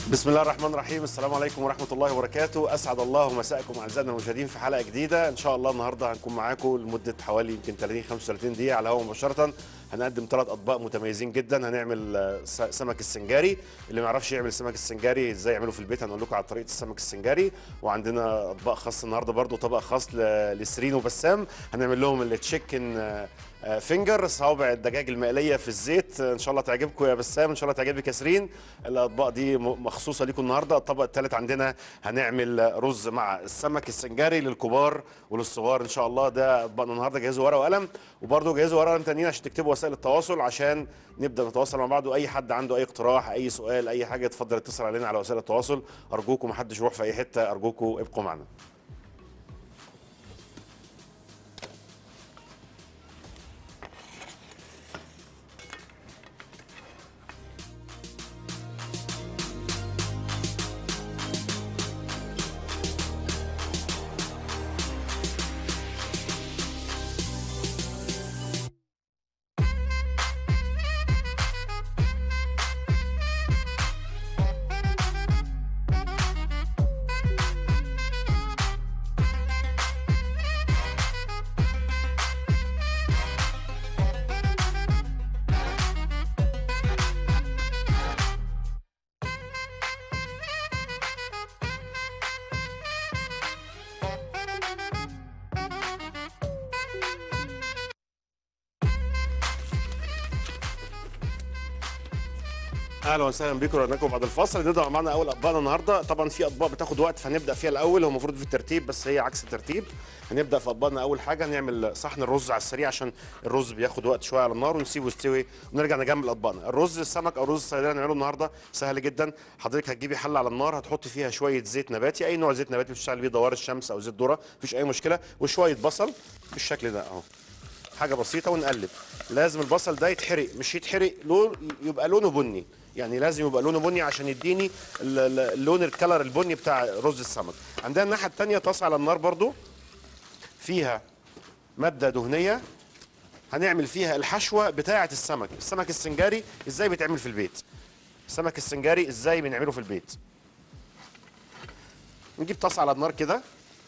بسم الله الرحمن الرحيم السلام عليكم ورحمة الله وبركاته أسعد الله مساءكم أعزائنا المشاهدين في حلقة جديدة إن شاء الله النهاردة هنكون معاكم لمدة حوالي يمكن 30 35 دقيقة على الهواء مباشرة هنقدم ثلاث أطباق متميزين جدا هنعمل آه، س- سمك السنجاري اللي ما يعرفش يعمل سمك السنجاري ازاي يعمله في البيت هنقول لكم على طريقة السمك السنجاري وعندنا أطباق خاصة النهاردة برضو طبق خاص ل- لسرين وبسام هنعمل لهم التشيكن آه، آه، فينجر صوابع الدجاج المقليه في الزيت آه، ان شاء الله تعجبكم يا بسام ان شاء الله تعجبك يا سرين الاطباق دي م- مخصوصه ليكم النهارده الطبق الثالث عندنا هنعمل رز مع السمك السنجاري للكبار وللصغار ان شاء الله ده اطباقنا النهارده جهزوا ورقه وقلم وبرده جهزوا ورقه وقلم تانيين عشان تكتبوا وسائل التواصل عشان نبدا نتواصل مع بعض واي حد عنده اي اقتراح اي سؤال اي حاجه اتفضل اتصل علينا على وسائل التواصل ارجوكم ما حدش يروح في اي حته ارجوكم ابقوا معنا اهلا وسهلا بكم ورجعنا بعد الفاصل نبدا معانا اول اطباقنا النهارده طبعا في اطباق بتاخد وقت فهنبدا فيها الاول هو المفروض في الترتيب بس هي عكس الترتيب هنبدا في اطباقنا اول حاجه نعمل صحن الرز على السريع عشان الرز بياخد وقت شويه على النار ونسيبه يستوي ونرجع نجمل اطباقنا الرز السمك او رز الصيدليه هنعمله النهارده سهل جدا حضرتك هتجيبي حله على النار هتحطي فيها شويه زيت نباتي اي نوع زيت نباتي بتشتغل بيه دوار الشمس او زيت ذره مفيش اي مشكله وشويه بصل بالشكل ده اهو حاجه بسيطه ونقلب لازم البصل ده يتحرق مش يتحرق لون يبقى لونه بني يعني لازم يبقى لونه بني عشان يديني ال- ال- اللون الكلر البني بتاع رز السمك عندنا الناحيه الثانيه طاسه على النار برضو فيها ماده دهنيه هنعمل فيها الحشوه بتاعه السمك السمك السنجاري ازاي بيتعمل في البيت السمك السنجاري ازاي بنعمله في البيت نجيب طاسه على النار كده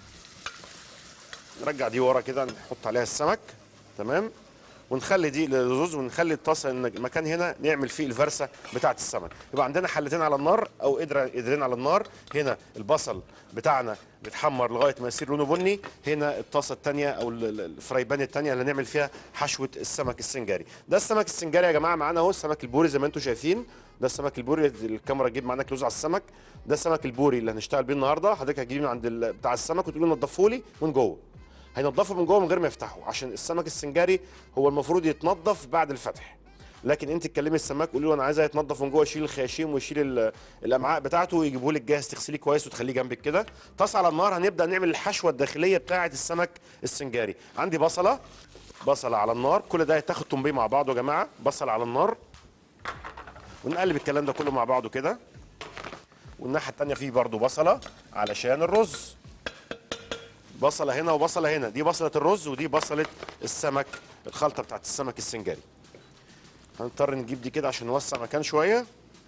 نرجع دي ورا كده نحط عليها السمك تمام ونخلي دي للرز ونخلي الطاسه ان المكان هنا نعمل فيه الفرسه بتاعه السمك يبقى عندنا حلتين على النار او قدره قدرين على النار هنا البصل بتاعنا بيتحمر لغايه ما يصير لونه بني هنا الطاسه الثانيه او ال- ال- الفرايبان الثانيه اللي هنعمل فيها حشوه السمك السنجاري ده السمك السنجاري يا جماعه معانا اهو السمك البوري زي ما انتم شايفين ده السمك البوري الكاميرا تجيب معانا كلوز على السمك ده السمك البوري اللي هنشتغل بيه النهارده حضرتك هتجيبيه من عند ال- بتاع السمك وتقول له نضفه لي من جوه هينضفه من جوه من غير ما يفتحه عشان السمك السنجاري هو المفروض يتنضف بعد الفتح لكن انت تكلمي السماك قولي له انا عايزه يتنضف من جوه يشيل الخياشيم ويشيل ال- الامعاء بتاعته ويجيبه لك جاهز تغسليه كويس وتخليه جنبك كده طاسه على النار هنبدا نعمل الحشوه الداخليه بتاعه السمك السنجاري عندي بصله بصله على النار كل ده يتاخد تنبيه مع بعضه يا جماعه بصل على النار ونقلب الكلام ده كله مع بعضه كده والناحيه الثانيه فيه برضو بصله علشان الرز بصله هنا وبصله هنا دي بصله الرز ودي بصله السمك الخلطه بتاعت السمك السنجاري هنضطر نجيب دي كده عشان نوسع مكان شويه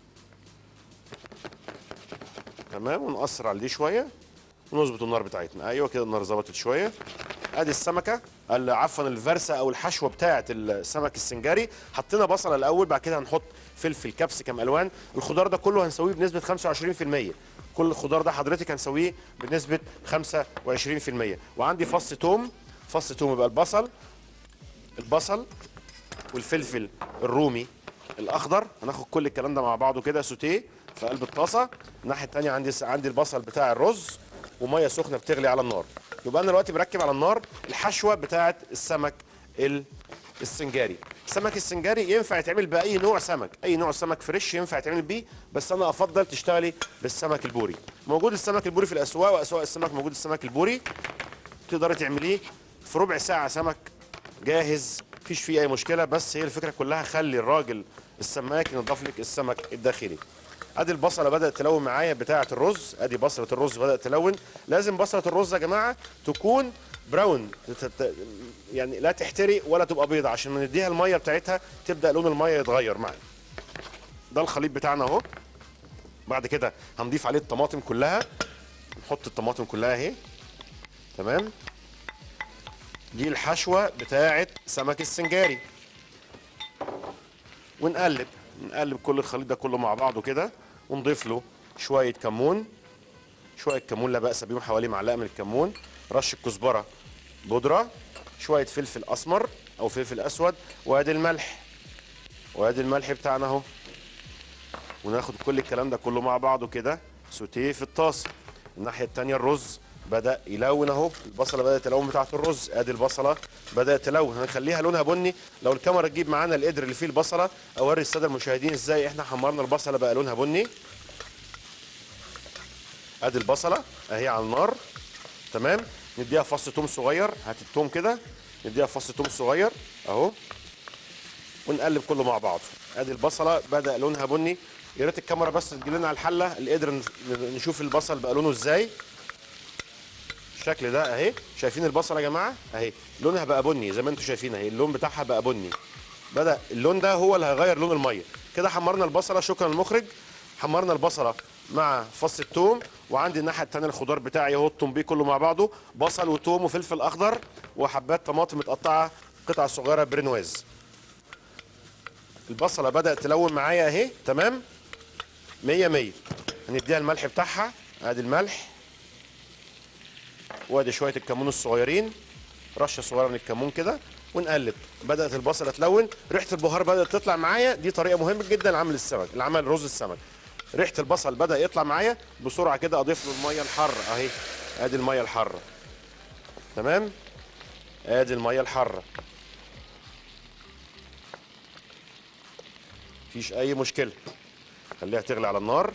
تمام ونقصر على دي شويه ونظبط النار بتاعتنا ايوه كده النار ظبطت شويه ادي السمكه ال- عفوا الفرسه او الحشوه بتاعه السمك السنجاري حطينا بصله الاول بعد كده هنحط فلفل كابسيكم الوان الخضار ده كله هنسويه بنسبه 25% كل الخضار ده حضرتك هنسويه بنسبه 25% وعندي فص توم فص توم يبقى البصل البصل والفلفل الرومي الاخضر هناخد كل الكلام ده مع بعضه كده سوتيه في قلب الطاسه الناحيه الثانيه عندي عندي البصل بتاع الرز وميه سخنه بتغلي على النار يبقى انا دلوقتي بركب على النار الحشوه بتاعه السمك ال- السنجاري السمك السنجاري ينفع يتعمل باي نوع سمك اي نوع سمك فريش ينفع يتعمل بيه بس انا افضل تشتغلي بالسمك البوري موجود السمك البوري في الاسواق واسواق السمك موجود السمك البوري تقدري تعمليه في ربع ساعه سمك جاهز مفيش فيه اي مشكله بس هي الفكره كلها خلي الراجل السماك ينضف لك السمك الداخلي ادي البصله بدات تلون معايا بتاعه الرز ادي بصله الرز بدات تلون لازم بصله الرز يا جماعه تكون براون تت- يعني لا تحترق ولا تبقى بيضة عشان ما نديها الميه بتاعتها تبدا لون الميه يتغير معانا ده الخليط بتاعنا اهو بعد كده هنضيف عليه الطماطم كلها نحط الطماطم كلها اهي تمام دي الحشوه بتاعه سمك السنجاري ونقلب نقلب كل الخليط ده كله مع بعضه كده ونضيف له شويه كمون شويه كمون لا باس بيهم حوالي معلقه من الكمون رشه كزبره بودره شويه فلفل اسمر او فلفل اسود وادي الملح وادي الملح بتاعنا اهو وناخد كل الكلام ده كله مع بعضه كده سوتيه في الطاسه الناحيه التانية الرز بدا يلون اهو البصله بدات تلون بتاعه الرز ادي البصله بدات تلون هنخليها لونها بني لو الكاميرا تجيب معانا القدر اللي فيه البصله اوري الساده المشاهدين ازاي احنا حمرنا البصله بقى لونها بني ادي البصله اهي على النار تمام نديها فص توم صغير هات التوم كده نديها فص توم صغير اهو ونقلب كله مع بعضه ادي البصله بدا لونها بني يا ريت الكاميرا بس تجي لنا على الحله القدر ن- نشوف البصل بقى لونه ازاي الشكل ده اهي شايفين البصله يا جماعه اهي لونها بقى بني زي ما انتم شايفين اهي اللون بتاعها بقى بني بدا اللون ده هو اللي هيغير لون الميه كده حمرنا البصله شكرا للمخرج حمرنا البصله مع فص الثوم وعندي الناحيه الثانيه الخضار بتاعي اهو التوم بيه كله مع بعضه بصل وثوم وفلفل اخضر وحبات طماطم متقطعه قطع صغيره برينواز البصله بدات تلون معايا اهي تمام 100 100 هنديها الملح بتاعها ادي الملح وادي شويه الكمون الصغيرين رشه صغيره من الكمون كده ونقلب بدات البصله تلون ريحه البهار بدات تطلع معايا دي طريقه مهمه جدا لعمل السمك لعمل رز السمك ريحه البصل بدا يطلع معايا بسرعه كده اضيف له الميه الحاره اهي ادي الميه الحاره تمام ادي الميه الحاره مفيش اي مشكله خليها تغلي على النار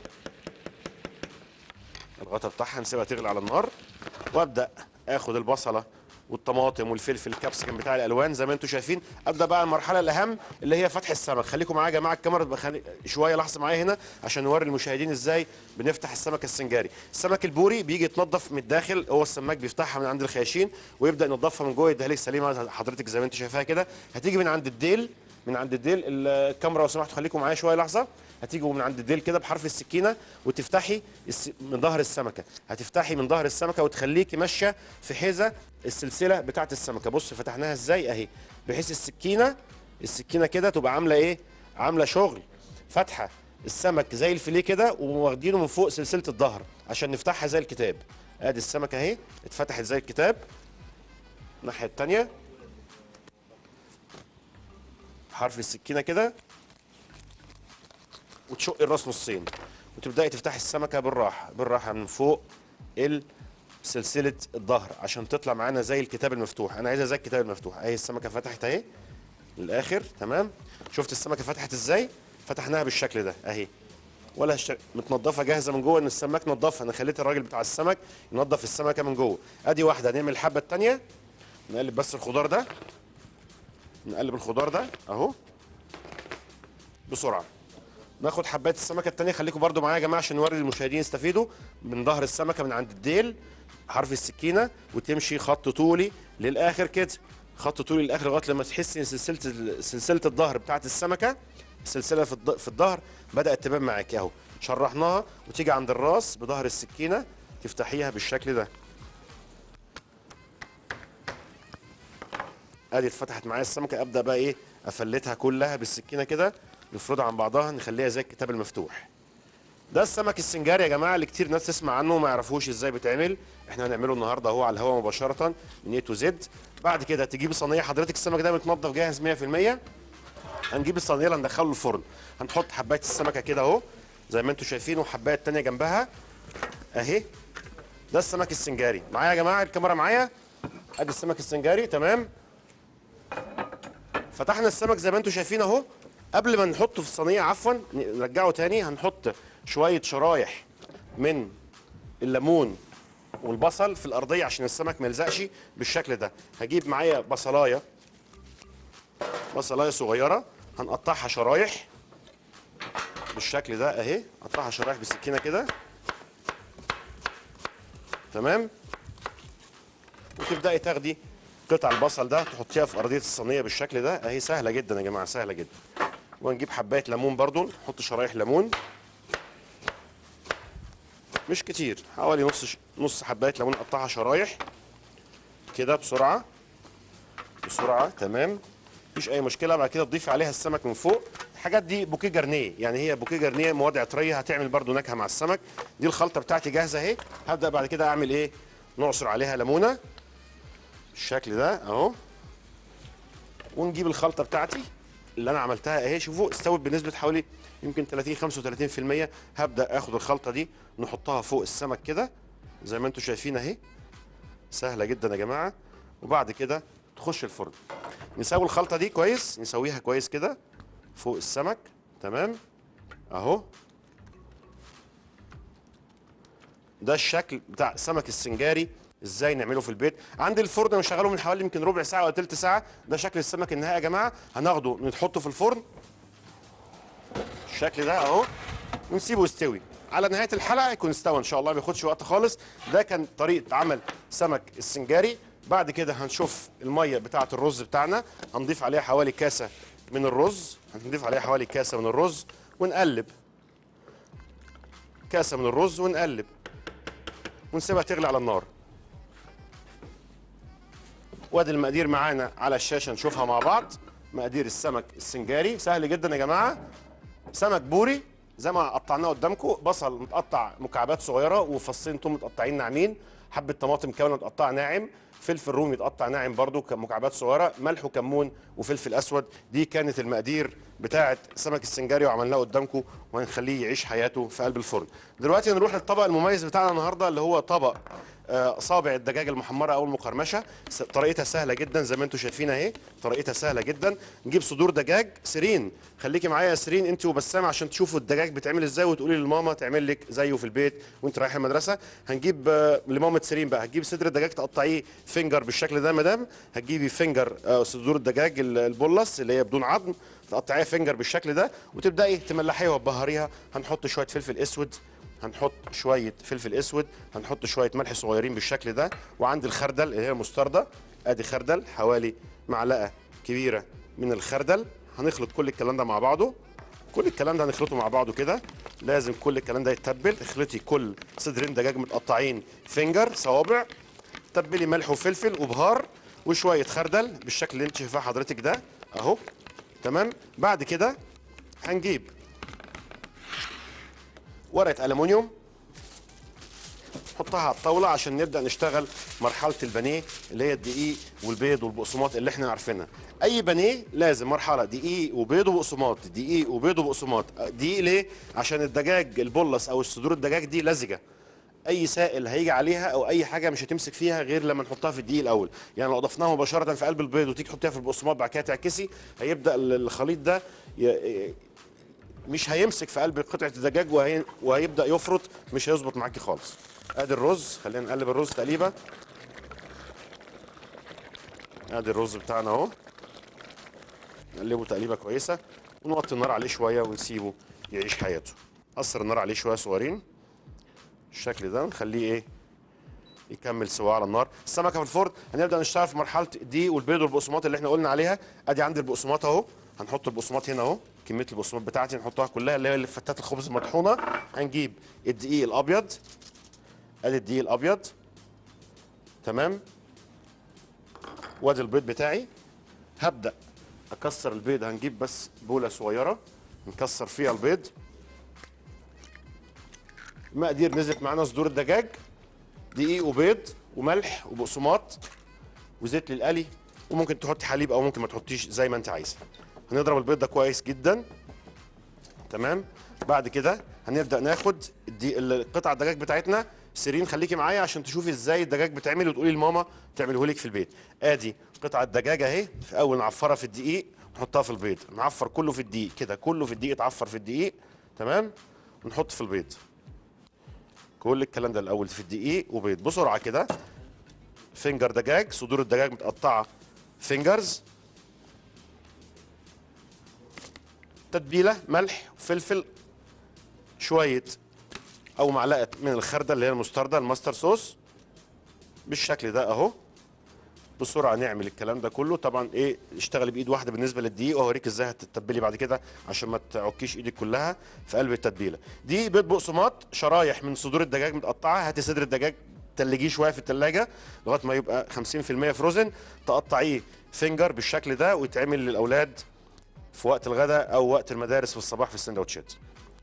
الغطا بتاعها نسيبها تغلي على النار وابدا اخد البصله والطماطم والفلفل الكابسيكم بتاع الالوان زي ما انتم شايفين ابدا بقى المرحله الاهم اللي هي فتح السمك خليكم معايا يا جماعه الكاميرا تبقى خلي... شويه لحظه معايا هنا عشان نوري المشاهدين ازاي بنفتح السمك السنجاري السمك البوري بيجي يتنضف من الداخل هو السماك بيفتحها من عند الخياشين ويبدا ينضفها من جوه يديها لك سليمه حضرتك زي ما انت شايفاها كده هتيجي من عند الديل من عند الديل الكاميرا لو سمحتوا خليكم معايا شويه لحظه هتيجوا من عند الديل كده بحرف السكينه وتفتحي الس... من ظهر السمكه هتفتحي من ظهر السمكه وتخليكي ماشيه في حذاء السلسله بتاعه السمكه بص فتحناها ازاي اهي بحيث السكينه السكينه كده تبقى عامله ايه عامله شغل فتحه السمك زي الفيليه كده وواخدينه من فوق سلسله الظهر عشان نفتحها زي الكتاب ادي السمكه اهي اتفتحت زي الكتاب الناحيه الثانيه حرف السكينه كده وتشق الراس نصين وتبداي تفتحي السمكه بالراحه بالراحه من فوق ال سلسله الظهر عشان تطلع معانا زي الكتاب المفتوح انا عايزها زي الكتاب المفتوح اهي السمكه فتحت اهي للاخر تمام شفت السمكه فتحت ازاي فتحناها بالشكل ده اهي ولا هش... متنضفه جاهزه من جوه ان السماك نضفها انا خليت الراجل بتاع السمك ينضف السمكه من جوه ادي واحده هنعمل الحبه الثانيه نقلب بس الخضار ده نقلب الخضار ده اهو بسرعه ناخد حبات السمكه التانية خليكم برضو معايا يا جماعه عشان نوري المشاهدين يستفيدوا من ظهر السمكه من عند الديل حرف السكينه وتمشي خط طولي للاخر كده خط طولي للاخر لغايه لما تحس ان سلسله سلسله الظهر بتاعت السمكه السلسله في الض- في الظهر بدات تبان معاكي اهو شرحناها وتيجي عند الراس بظهر السكينه تفتحيها بالشكل ده ادي اتفتحت معايا السمكه ابدا بقى ايه افلتها كلها بالسكينه كده نفردها عن بعضها نخليها زي الكتاب المفتوح ده السمك السنجاري يا جماعه اللي كتير ناس تسمع عنه وما يعرفوش ازاي بيتعمل احنا هنعمله النهارده اهو على الهواء مباشره من اي تو زد بعد كده تجيب صينيه حضرتك السمك ده متنضف جاهز 100% هنجيب الصينيه اللي هندخله الفرن هنحط حبايه السمكه كده اهو زي ما انتم شايفين وحبايه تانية جنبها اهي ده السمك السنجاري معايا يا جماعه الكاميرا معايا ادي السمك السنجاري تمام فتحنا السمك زي ما انتم شايفين اهو قبل ما نحطه في الصينيه عفوا نرجعه تاني هنحط شويه شرايح من الليمون والبصل في الارضيه عشان السمك ما يلزقش بالشكل ده هجيب معايا بصلايه بصلايه صغيره هنقطعها شرايح بالشكل ده اهي قطعها شرايح بالسكينه كده تمام وتبداي تاخدي قطع البصل ده تحطيها في ارضيه الصينيه بالشكل ده اهي سهله جدا يا جماعه سهله جدا ونجيب حبايه ليمون برضو نحط شرايح ليمون مش كتير حوالي نص ش... نص حبايه ليمون نقطعها شرايح كده بسرعه بسرعه تمام مفيش اي مشكله بعد كده تضيف عليها السمك من فوق الحاجات دي بوكيه جرنيه يعني هي بوكيه جرنيه مواد عطريه هتعمل برضو نكهه مع السمك دي الخلطه بتاعتي جاهزه اهي هبدا بعد كده اعمل ايه نعصر عليها ليمونه بالشكل ده اهو ونجيب الخلطه بتاعتي اللي انا عملتها اهي شوفوا استوت بنسبه حوالي يمكن 30 35% هبدا اخد الخلطه دي نحطها فوق السمك كده زي ما انتم شايفين اهي سهله جدا يا جماعه وبعد كده تخش الفرن نسوي الخلطه دي كويس نسويها كويس كده فوق السمك تمام اهو ده الشكل بتاع سمك السنجاري ازاي نعمله في البيت عندي الفرن انا شغاله من حوالي يمكن ربع ساعه ولا تلت ساعه ده شكل السمك النهائي يا جماعه هناخده نحطه في الفرن الشكل ده اهو ونسيبه يستوي على نهايه الحلقه يكون استوى ان شاء الله ما بياخدش وقت خالص ده كان طريقه عمل سمك السنجاري بعد كده هنشوف الميه بتاعه الرز بتاعنا هنضيف عليها حوالي كاسه من الرز هنضيف عليها حوالي كاسه من الرز ونقلب كاسه من الرز ونقلب ونسيبها تغلي على النار وادي المقادير معانا على الشاشه نشوفها مع بعض مقادير السمك السنجاري سهل جدا يا جماعه سمك بوري زي ما قطعناه قدامكم بصل متقطع مكعبات صغيره وفصين توم متقطعين ناعمين حبه طماطم كامله متقطعه ناعم فلفل رومي متقطع ناعم برضو مكعبات صغيره ملح وكمون وفلفل اسود دي كانت المقادير بتاعه سمك السنجاري وعملناه قدامكم وهنخليه يعيش حياته في قلب الفرن دلوقتي نروح للطبق المميز بتاعنا النهارده اللي هو طبق آه، اصابع الدجاج المحمره او المقرمشه س- طريقتها سهله جدا زي ما انتم شايفين اهي طريقتها سهله جدا نجيب صدور دجاج سيرين خليكي معايا يا سيرين انت وبسام عشان تشوفوا الدجاج بيتعمل ازاي وتقولي لماما تعمل لك زيه في البيت وانت رايحه المدرسه هنجيب آه، لمامه سيرين بقى هتجيب صدر الدجاج تقطعيه فينجر بالشكل ده يا مدام هتجيبي فينجر آه، صدور الدجاج ال- البولس اللي هي بدون عظم تقطعيها فينجر بالشكل ده وتبداي تملحيها وتبهريها هنحط شويه فلفل اسود هنحط شويه فلفل اسود هنحط شويه ملح صغيرين بالشكل ده وعندي الخردل اللي هي مستردة ادي خردل حوالي معلقه كبيره من الخردل هنخلط كل الكلام ده مع بعضه كل الكلام ده هنخلطه مع بعضه كده لازم كل الكلام ده يتبل اخلطي كل صدرين دجاج متقطعين فينجر صوابع تبلي ملح وفلفل وبهار وشويه خردل بالشكل اللي انت شايفاه حضرتك ده اهو تمام بعد كده هنجيب ورقه الومنيوم نحطها على الطاوله عشان نبدا نشتغل مرحله البانيه اللي هي الدقيق والبيض والبقسماط اللي احنا عارفينها اي بانيه لازم مرحله دقيق وبيض وبقسماط دقيق وبيض وبقسماط دقيق ليه عشان الدجاج البولس او الصدور الدجاج دي لزجه اي سائل هيجي عليها او اي حاجه مش هتمسك فيها غير لما نحطها في الدقيق الاول يعني لو ضفناها مباشره في قلب البيض وتيجي تحطيها في البقسماط بعد كده تعكسي هيبدا الخليط ده ي- مش هيمسك في قلب قطعه الدجاج وهي... وهيبدا يفرط مش هيظبط معاكي خالص ادي الرز خلينا نقلب الرز تقليبه ادي الرز بتاعنا اهو نقلبه تقليبه كويسه ونوطي النار عليه شويه ونسيبه يعيش حياته قصر النار عليه شويه صغيرين الشكل ده نخليه ايه يكمل سوا على النار السمكه في الفرن هنبدا نشتغل في مرحله دي والبيض والبقسماط اللي احنا قلنا عليها ادي عندي البقسماط اهو هنحط البقسماط هنا اهو كميه البقسماط بتاعتي نحطها كلها اللي هي اللي في فتات الخبز المطحونه هنجيب الدقيق الابيض ادي الدقيق الابيض تمام وادي البيض بتاعي هبدا اكسر البيض هنجيب بس بوله صغيره نكسر فيها البيض مقادير نزلت معانا صدور الدجاج دقيق وبيض وملح وبقسماط وزيت للقلي وممكن تحطي حليب او ممكن ما تحطيش زي ما انت عايزه هنضرب البيض ده كويس جدا تمام بعد كده هنبدا ناخد دي القطع الدجاج بتاعتنا سيرين خليكي معايا عشان تشوفي ازاي الدجاج بيتعمل وتقولي لماما تعمله لك في البيت ادي قطعه دجاج اهي في اول نعفرها في الدقيق نحطها في البيض نعفر كله في الدقيق كده كله في الدقيق اتعفر في الدقيق تمام ونحط في البيض كل الكلام ده الاول في الدقيق وبيض بسرعه كده فينجر دجاج صدور الدجاج متقطعه فينجرز تتبيله ملح وفلفل شويه او معلقه من الخردل اللي هي المستردة الماستر صوص بالشكل ده اهو بسرعه نعمل الكلام ده كله طبعا ايه اشتغلي بايد واحده بالنسبه للدقيق وهوريك ازاي هتتبلي بعد كده عشان ما تعكيش ايدك كلها في قلب التتبيله دي بيض بقسماط شرايح من صدور الدجاج متقطعه هاتي صدر الدجاج تلجيه شويه في التلاجة لغايه ما يبقى 50% فروزن تقطعيه فينجر بالشكل ده ويتعمل للاولاد في وقت الغداء او وقت المدارس في الصباح في السندوتشات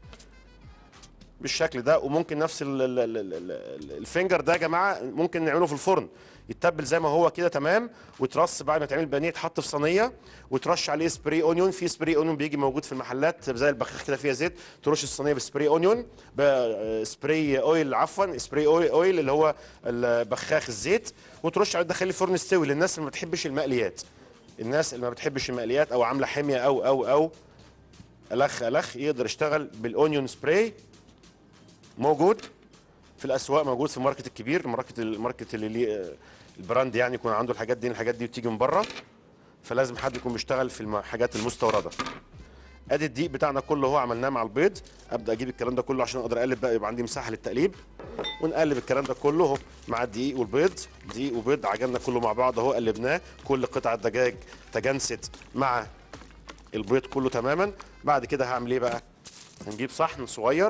بالشكل ده وممكن نفس ال- ال- ال- ال- ال- الفينجر ده يا جماعه ممكن نعمله في الفرن يتبل زي ما هو كده تمام ويترص بعد ما تعمل بانيه يتحط في صينيه وترش عليه سبراي اونيون في سبراي اونيون بيجي موجود في المحلات زي البخاخ كده فيها زيت ترش الصينيه بسبراي اونيون بسبراي اويل عفوا سبراي اويل, أويل اللي هو البخاخ الزيت وترش عليه تدخليه الفرن يستوي للناس اللي ما بتحبش المقليات الناس اللي ما بتحبش المقليات او عامله حميه او او او الخ الخ يقدر يشتغل بالاونيون سبراي موجود في الاسواق موجود في الماركت الكبير الماركت الماركت اللي ليه البراند يعني يكون عنده الحاجات دي الحاجات دي بتيجي من بره فلازم حد يكون بيشتغل في الحاجات المستورده ادي الدقيق بتاعنا كله هو عملناه مع البيض ابدا اجيب الكلام ده كله عشان اقدر اقلب بقى يبقى عندي مساحه للتقليب ونقلب الكلام ده كله اهو مع الدقيق والبيض دقيق وبيض عجننا كله مع بعض اهو قلبناه كل قطعه دجاج تجانست مع البيض كله تماما بعد كده هعمل ايه بقى هنجيب صحن صغير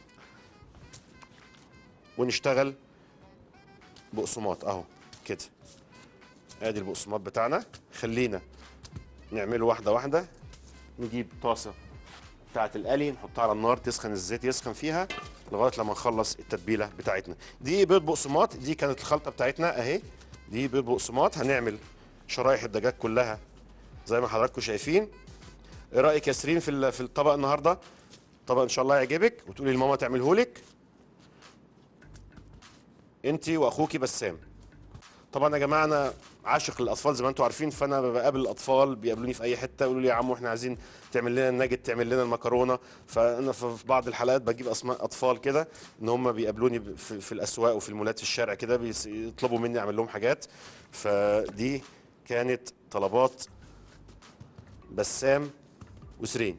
ونشتغل بقسماط اهو كده ادي البقسماط بتاعنا خلينا نعمله واحده واحده نجيب طاسه بتاعه القلي نحطها على النار تسخن الزيت يسخن فيها لغايه لما نخلص التتبيله بتاعتنا دي بيض بقسماط دي كانت الخلطه بتاعتنا اهي دي بيض بقسماط هنعمل شرايح الدجاج كلها زي ما حضراتكم شايفين ايه رايك يا سرين في ال- في الطبق النهارده طبق ان شاء الله يعجبك وتقولي لماما تعمله لك انت واخوكي بسام طبعا يا جماعه انا عاشق للاطفال زي ما انتم عارفين فانا بقابل الاطفال بيقابلوني في اي حته يقولوا لي يا عمو احنا عايزين تعمل لنا الناجت تعمل لنا المكرونه فانا في في بعض الحلقات بجيب اسماء اطفال كده ان هم بيقابلوني ب- في, في الاسواق وفي المولات في الشارع كده بيس- يطلبوا مني اعمل لهم حاجات فدي كانت طلبات بسام وسرين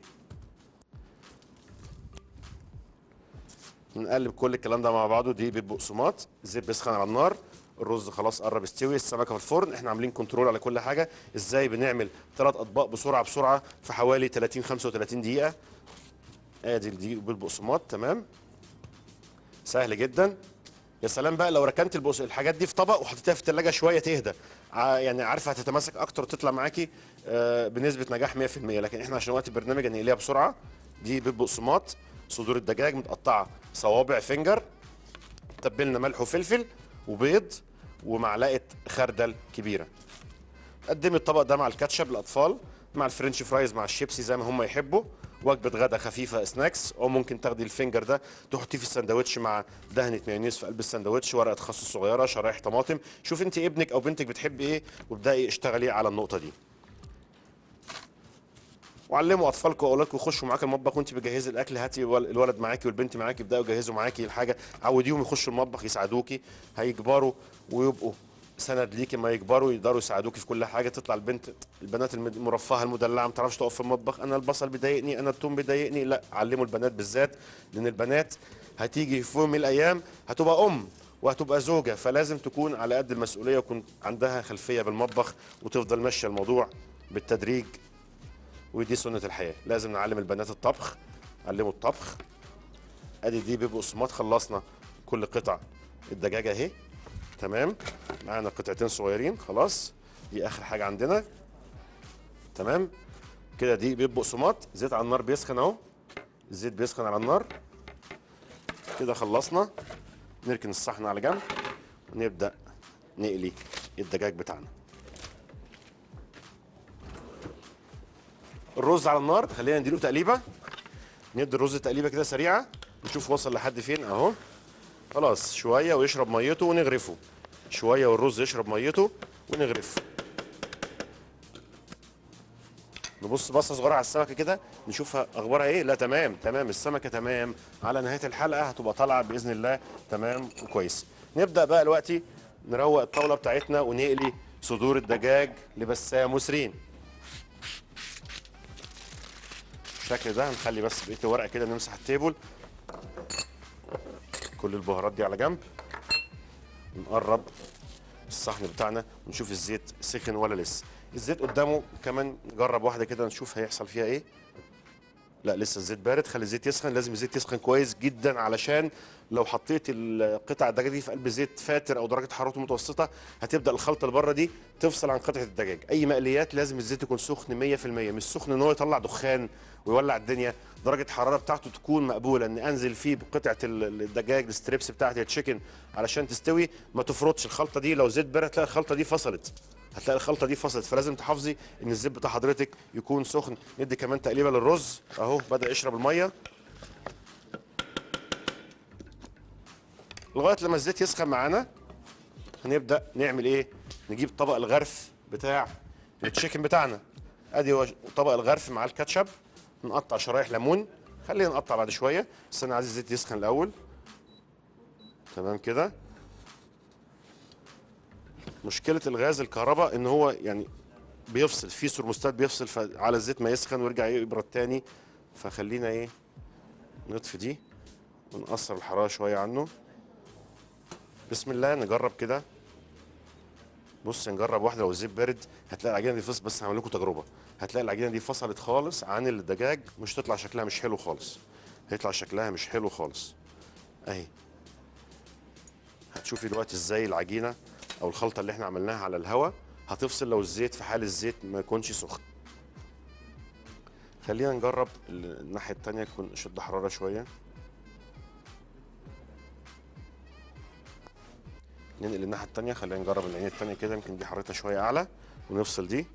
نقلب كل الكلام ده مع بعضه دي بيض بقسماط الزيت بيسخن على النار الرز خلاص قرب يستوي السمكه في الفرن احنا عاملين كنترول على كل حاجه ازاي بنعمل ثلاث اطباق بسرعه بسرعه في حوالي 30 35 دقيقه ادي دي بيض بقسماط تمام سهل جدا يا سلام بقى لو ركنت البقس الحاجات دي في طبق وحطيتها في الثلاجه شويه تهدى ع- يعني عارفه هتتماسك اكتر وتطلع معاكي آه، بنسبه نجاح 100% لكن احنا عشان وقت البرنامج هنقليها بسرعه دي بيض بقسماط صدور الدجاج متقطعه صوابع فنجر تبلنا ملح وفلفل وبيض ومعلقه خردل كبيره قدمي الطبق ده مع الكاتشب للاطفال مع الفرنش فرايز مع الشيبسي زي ما هم يحبوا وجبه غدا خفيفه سناكس او ممكن تاخدي الفنجر ده تحطيه في الساندوتش مع دهنه مايونيز في قلب الساندوتش ورقه خس صغيره شرايح طماطم شوف انت ابنك او بنتك بتحب ايه وابداي اشتغلي على النقطه دي وعلموا اطفالكم واولادكم يخشوا معاك المطبخ وانت بتجهزي الاكل هاتي الول- الولد معاكي والبنت معاكي يبداوا يجهزوا معاكي الحاجه عوديهم يخشوا المطبخ يساعدوكي هيكبروا ويبقوا سند ليكي ما يكبروا يقدروا يساعدوكي في كل حاجه تطلع البنت البنات المد- المرفهه المدلعه ما تعرفش تقف في المطبخ انا البصل بيضايقني انا الثوم بيضايقني لا علموا البنات بالذات لان البنات هتيجي في يوم من الايام هتبقى ام وهتبقى زوجه فلازم تكون على قد المسؤوليه ويكون عندها خلفيه بالمطبخ وتفضل ماشيه الموضوع بالتدريج ودي سنة الحياة لازم نعلم البنات الطبخ علموا الطبخ ادي دي بيبقوا صمات خلصنا كل قطع الدجاجة اهي تمام معانا قطعتين صغيرين خلاص دي اخر حاجة عندنا تمام كده دي بيبقوا صمات زيت على النار بيسخن اهو الزيت بيسخن على النار كده خلصنا نركن الصحن على جنب ونبدأ نقلي الدجاج بتاعنا الرز على النار خلينا نديله تقليبه ندي الرز تقليبه كده سريعه نشوف وصل لحد فين اهو خلاص شويه ويشرب ميته ونغرفه شويه والرز يشرب ميته ونغرفه نبص بصه صغيره على السمكه كده نشوفها اخبارها ايه لا تمام تمام السمكه تمام على نهايه الحلقه هتبقى طالعه باذن الله تمام وكويس نبدا بقى دلوقتي نروق الطاوله بتاعتنا ونقلي صدور الدجاج لبسام وسرين بالشكل ده هنخلي بس بقيه الورق كده نمسح التيبل كل البهارات دي على جنب نقرب الصحن بتاعنا ونشوف الزيت سخن ولا لسه الزيت قدامه كمان نجرب واحده كده نشوف هيحصل فيها ايه لا لسه الزيت بارد خلي الزيت يسخن لازم الزيت يسخن كويس جدا علشان لو حطيت القطع الدجاج دي في قلب زيت فاتر او درجه حرارته متوسطه هتبدا الخلطه اللي بره دي تفصل عن قطعه الدجاج اي مقليات لازم الزيت يكون سخن 100% مش سخن ان هو يطلع دخان ويولع الدنيا درجه الحراره بتاعته تكون مقبوله ان انزل فيه بقطعه ال- الدجاج الستريبس بتاعتي التشيكن علشان تستوي ما تفرطش الخلطه دي لو زيت بارد هتلاقي الخلطه دي فصلت هتلاقي الخلطه دي فصلت فلازم تحافظي ان الزيت بتاع حضرتك يكون سخن ندي كمان تقليبه للرز اهو بدا يشرب الميه لغايه لما الزيت يسخن معانا هنبدا نعمل ايه نجيب طبق الغرف بتاع التشيكن بتاعنا ادي هو طبق الغرف مع الكاتشب نقطع شرايح ليمون خلينا نقطع بعد شويه بس انا عايز الزيت يسخن الاول تمام كده مشكله الغاز الكهرباء ان هو يعني بيفصل في ثرموستات بيفصل ف- على الزيت ما يسخن ويرجع يبرد تاني فخلينا ايه نطفي دي ونقصر الحراره شويه عنه بسم الله نجرب كده بص نجرب واحده لو الزيت بارد هتلاقي العجينه دي فصل بس هعمل لكم تجربه هتلاقي العجينه دي فصلت خالص عن الدجاج مش تطلع شكلها مش حلو خالص هيطلع شكلها مش حلو خالص اهي هتشوفي دلوقتي ازاي العجينه او الخلطه اللي احنا عملناها على الهواء هتفصل لو الزيت في حال الزيت ما يكونش سخن خلينا نجرب ال- الناحيه التانية يكون شد حراره شويه ننقل الناحيه التانية خلينا نجرب العين التانية كده يمكن دي حرارتها شويه اعلى ونفصل دي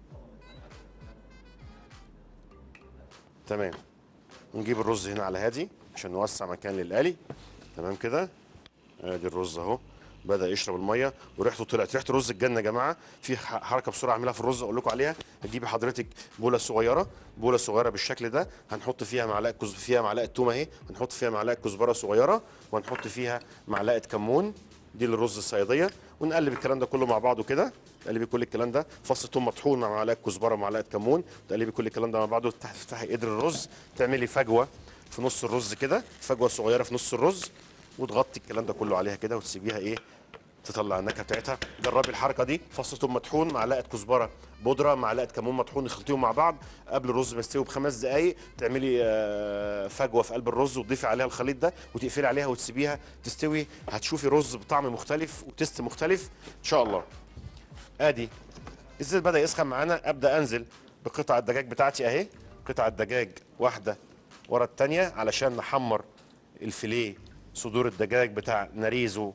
تمام ونجيب الرز هنا على هادي عشان نوسع مكان للقلي تمام كده ادي الرز اهو بدا يشرب الميه وريحته طلعت ريحه الرز الجنه يا جماعه في ح- حركه بسرعه اعملها في الرز اقول لكم عليها هتجيبي حضرتك بوله صغيره بوله صغيره بالشكل ده هنحط فيها معلقه كز... فيها معلقه تومه اهي هنحط فيها معلقه كزبره صغيره وهنحط فيها معلقه كمون دي للرز الصياديه ونقلب الكلام ده كله مع بعضه كده تقلبي كل الكلام ده فص ثوم مطحون مع معلقه كزبره ومعلقه كمون تقلبي كل الكلام ده مع بعضه تفتحي تفتحي قدر الرز تعملي فجوه في نص الرز كده فجوه صغيره في نص الرز وتغطي الكلام ده كله عليها كده وتسيبيها ايه تطلع النكهه بتاعتها جربي الحركه دي فص ثوم مطحون معلقه كزبره بودره معلقه كمون مطحون يخلطيهم مع بعض قبل الرز ما يستوي بخمس دقائق تعملي آه، فجوه في قلب الرز وتضيفي عليها الخليط ده وتقفلي عليها وتسيبيها تستوي هتشوفي رز بطعم مختلف وتست مختلف ان شاء الله ادي الزيت بدا يسخن معانا ابدا انزل بقطع الدجاج بتاعتي اهي قطع الدجاج واحده ورا الثانيه علشان نحمر الفيليه صدور الدجاج بتاع ناريزو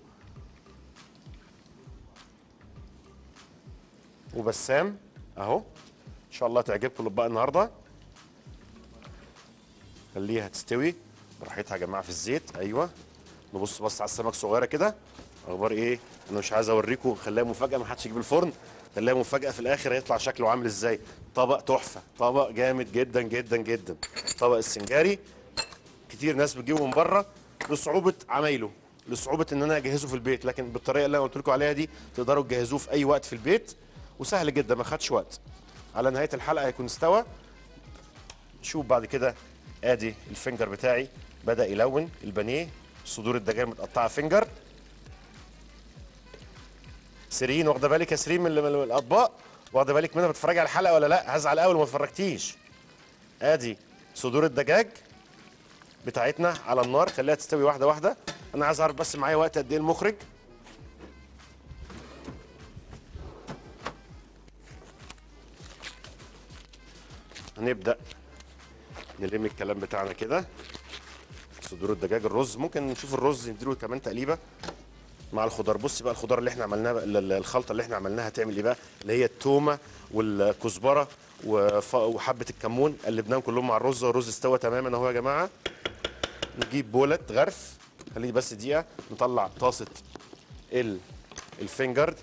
وبسام اهو ان شاء الله تعجبكم الاطباق النهارده خليها تستوي براحتها يا جماعه في الزيت ايوه نبص بص على السمك صغيره كده اخبار ايه انا مش عايز اوريكم خليها مفاجاه ما حدش يجيب الفرن خليها مفاجاه في الاخر هيطلع شكله عامل ازاي طبق تحفه طبق جامد جدا جدا جدا طبق السنجاري كتير ناس بتجيبه من بره لصعوبه عمايله لصعوبه ان انا اجهزه في البيت لكن بالطريقه اللي انا قلت لكم عليها دي تقدروا تجهزوه في اي وقت في البيت وسهل جدا ما خدش وقت على نهايه الحلقه هيكون استوى شوف بعد كده ادي الفنجر بتاعي بدا يلون البانيه صدور الدجاج متقطعه فنجر سيرين واخده بالك يا سيرين من من الاطباق واخده بالك منها بتتفرجي على الحلقه ولا لا هزعل اول ما اتفرجتيش ادي صدور الدجاج بتاعتنا على النار خليها تستوي واحده واحده انا عايز اعرف بس معايا وقت قد ايه المخرج هنبدا نلم الكلام بتاعنا كده صدور الدجاج الرز ممكن نشوف الرز نديله كمان تقليبه مع الخضار بص بقى الخضار اللي احنا عملناها بقى- ال- ال- الخلطه اللي احنا عملناها هتعمل ايه بقى اللي هي التومه والكزبره وف- وحبه الكمون قلبناهم كلهم مع الرز والرز استوى تماما اهو يا جماعه نجيب بولة غرف خليني بس دقيقه نطلع طاسه ال الفنجر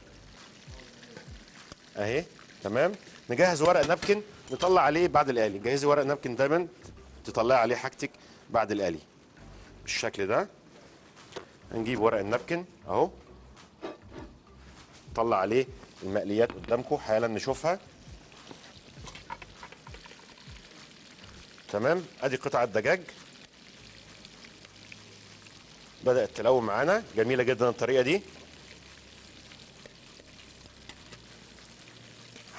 اهي تمام نجهز ورق نابكن نطلع عليه بعد القلي جهزي ورق نابكن دايما تطلعي عليه حاجتك بعد القلي بالشكل ده هنجيب ورق النابكن اهو نطلع عليه المقليات قدامكم حالا نشوفها تمام ادي قطعه دجاج بدات تلون معانا جميله جدا الطريقه دي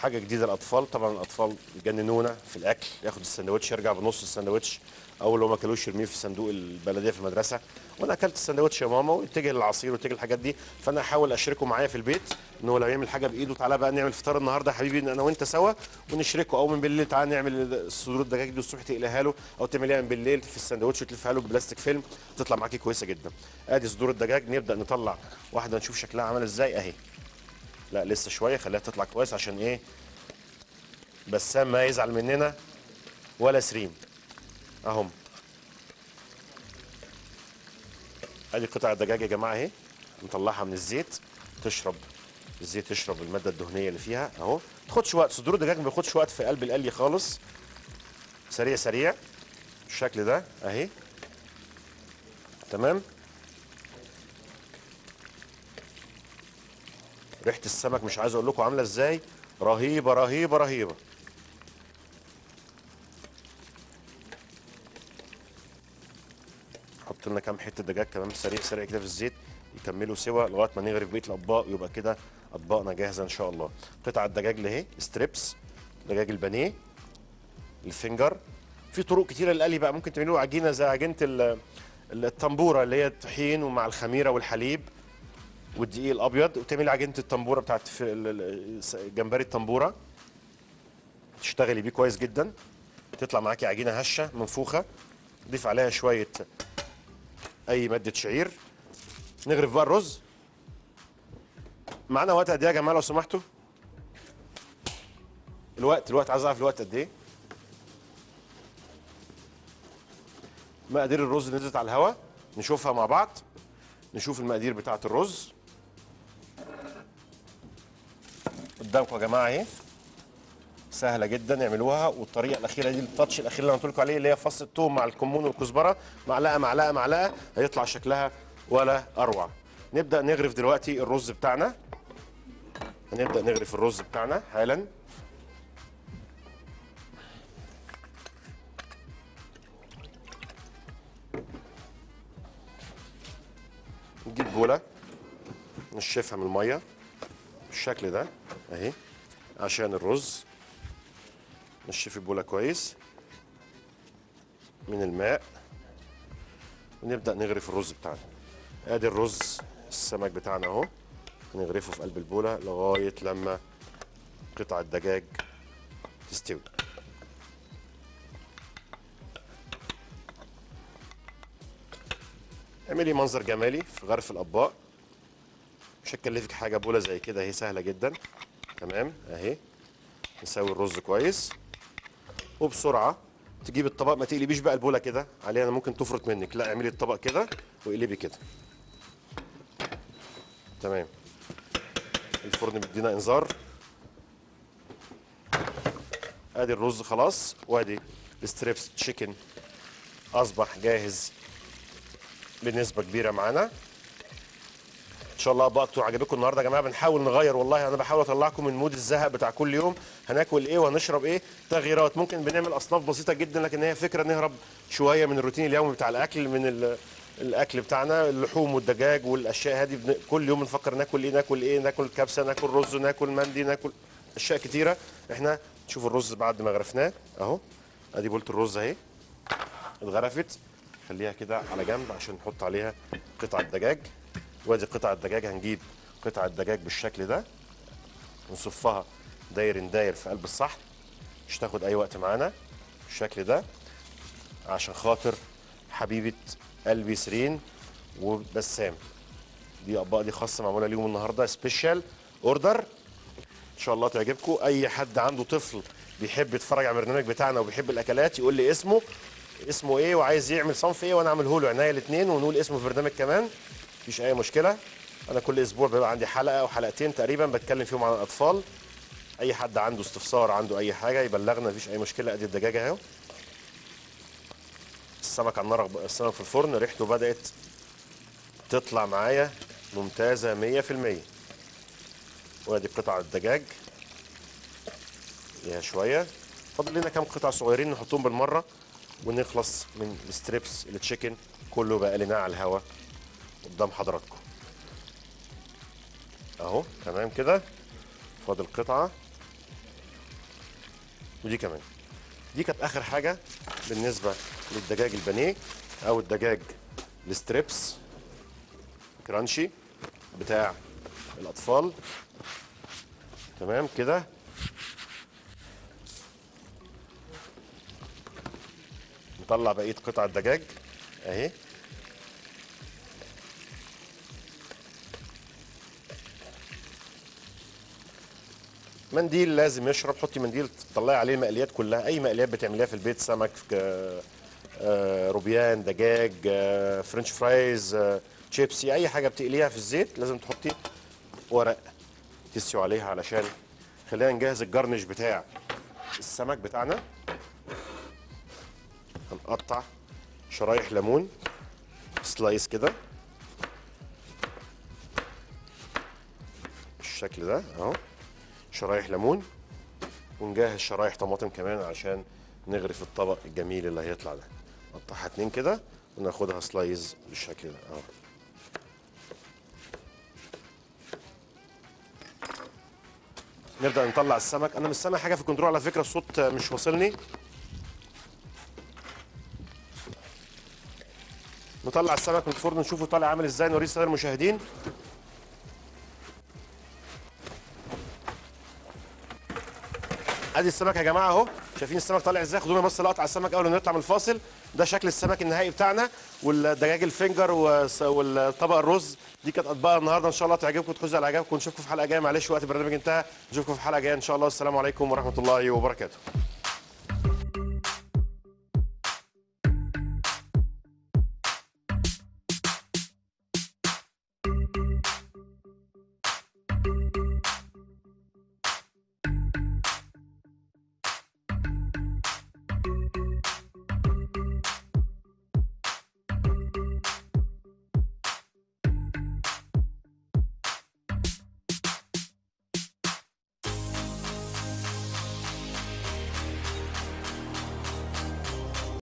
حاجه جديده للاطفال طبعا الاطفال يجننونا في الاكل ياخد السندوتش يرجع بنص السندوتش او لو ما كلوش يرميه في صندوق البلديه في المدرسه وانا اكلت السندوتش يا ماما ويتجه للعصير ويتجه للحاجات دي فانا احاول اشركه معايا في البيت ان هو لو يعمل حاجه بايده تعالى بقى نعمل فطار النهارده يا حبيبي انا وانت سوا ونشركه او من بالليل تعالى نعمل صدور الدجاج دي الصبح تقليها له او تعمليها من بالليل في السندوتش وتلفها له ببلاستيك فيلم تطلع معاكي كويسه جدا ادي صدور الدجاج نبدا نطلع واحده نشوف شكلها عامل ازاي اهي لا لسه شويه خليها تطلع كويس عشان ايه بسام ما يزعل مننا ولا سرين اهم ادي قطع الدجاج يا جماعه اهي نطلعها من الزيت تشرب الزيت يشرب الماده الدهنيه اللي فيها اهو ما تاخدش وقت صدور الدجاج ما بياخدش وقت في قلب القلي خالص سريع سريع بالشكل ده اهي تمام ريحه السمك مش عايز اقول لكم عامله ازاي رهيبه رهيبه رهيبه حط لنا كام حته دجاج كمان سريع سريع كده في الزيت يكملوا سوا لغايه ما نغرف بقيه الاطباق يبقى كده اطباقنا جاهزه ان شاء الله قطع الدجاج اللي اهي ستريبس دجاج البانيه الفنجر في طرق كتيره للقلي بقى ممكن تعملوا عجينه زي عجينه ال- الطنبوره اللي هي الطحين ومع الخميره والحليب والدقيق الابيض وتعملي عجينه الطنبوره بتاعت في ال- ال- جمبري الطنبوره تشتغلي بيه كويس جدا تطلع معاكي عجينه هشه منفوخه ضيف عليها شويه اي ماده شعير نغرف بقى الرز معانا وقت قد ايه يا جماعه لو سمحتوا الوقت الوقت عايز اعرف الوقت قد ايه مقادير الرز نزلت على الهواء نشوفها مع بعض نشوف المقادير بتاعه الرز قدامكم يا جماعه اهي سهله جدا اعملوها والطريقه الاخيره دي التاتش الاخير اللي انا قلت لكم عليه اللي هي فص الثوم مع الكمون والكزبره معلقه معلقه معلقه هيطلع شكلها ولا اروع نبدا نغرف دلوقتي الرز بتاعنا هنبدا نغرف الرز بتاعنا حالا نجيب بوله نشفها من الميه بالشكل ده اهي عشان الرز نشف البوله كويس من الماء ونبدا نغرف الرز بتاعنا ادي الرز السمك بتاعنا اهو نغرفه في قلب البوله لغايه لما قطع الدجاج تستوي اعملي منظر جمالي في غرف الاطباق مش هتكلفك حاجه بوله زي كده هي سهله جدا تمام اهي نسوي الرز كويس وبسرعه تجيب الطبق ما تقلبيش بقى البوله كده عليها انا ممكن تفرط منك لا اعملي الطبق كده واقلبي كده تمام الفرن بيدينا انذار ادي الرز خلاص وادي الستريبس تشيكن اصبح جاهز بنسبه كبيره معانا ان شاء الله بقى انتوا عجبكم النهارده يا جماعه بنحاول نغير والله انا بحاول اطلعكم من مود الزهق بتاع كل يوم هناكل ايه وهنشرب ايه تغييرات ممكن بنعمل اصناف بسيطه جدا لكن هي فكره نهرب شويه من الروتين اليومي بتاع الاكل من ال- الاكل بتاعنا اللحوم والدجاج والاشياء هذه بن... كل يوم بنفكر ناكل ايه ناكل ايه ناكل كبسه ناكل رز ناكل مندي ناكل اشياء كتيره احنا نشوف الرز بعد ما غرفناه اهو ادي بولت الرز اهي اتغرفت خليها كده على جنب عشان نحط عليها قطع الدجاج وادي قطع الدجاج هنجيب قطع الدجاج بالشكل ده نصفها داير داير في قلب الصحن مش تاخد اي وقت معانا بالشكل ده عشان خاطر حبيبه قلبي سرين وبسام دي اطباق دي خاصه معموله ليهم النهارده سبيشال اوردر ان شاء الله تعجبكم اي حد عنده طفل بيحب يتفرج على البرنامج بتاعنا وبيحب الاكلات يقول لي اسمه اسمه ايه وعايز يعمل صنف ايه وانا اعمله له عناية الاثنين ونقول اسمه في برنامج كمان مفيش اي مشكله انا كل اسبوع بيبقى عندي حلقه او حلقتين تقريبا بتكلم فيهم عن الاطفال اي حد عنده استفسار عنده اي حاجه يبلغنا مفيش اي مشكله ادي الدجاجه اهو السمك على النار السمك في الفرن ريحته بدات تطلع معايا ممتازه 100% وادي قطع الدجاج فيها شويه فاضل لنا كام قطع صغيرين نحطهم بالمره ونخلص من الستريبس التشيكن كله بقى لنا على الهوا قدام حضراتكم اهو تمام كده فاضل قطعه ودي كمان دي كانت اخر حاجه بالنسبه للدجاج البانيه او الدجاج الستريبس كرانشي بتاع الاطفال تمام كده نطلع بقيه قطع الدجاج اهي منديل لازم يشرب حطي منديل تطلعي عليه المقليات كلها اي مقليات بتعمليها في البيت سمك آه، آه، روبيان دجاج آه، فرنش فرايز آه، شيبسي اي حاجه بتقليها في الزيت لازم تحطي ورق تسيو عليها علشان خلينا نجهز الجرنش بتاع السمك بتاعنا هنقطع شرايح ليمون سلايس كده بالشكل ده اهو شرايح ليمون ونجهز شرايح طماطم كمان عشان نغرف الطبق الجميل اللي هيطلع ده نقطعها اتنين كده وناخدها سلايز بالشكل ده اهو نبدا نطلع السمك انا مش سامع حاجه في الكنترول على فكره الصوت مش واصلني نطلع السمك من الفرن نشوفه طالع عامل ازاي نوريه الساده المشاهدين ادي السمك يا جماعه اهو شايفين السمك طالع ازاي خدونا بس لقطه على السمك اول ما نطلع من الفاصل ده شكل السمك النهائي بتاعنا والدجاج الفنجر وس- والطبق الرز دي كانت اطباق النهارده ان شاء الله تعجبكم تحوز على اعجابكم ونشوفكم في حلقه جايه معلش وقت البرنامج انتهى نشوفكم في حلقه جايه ان شاء الله السلام عليكم ورحمه الله وبركاته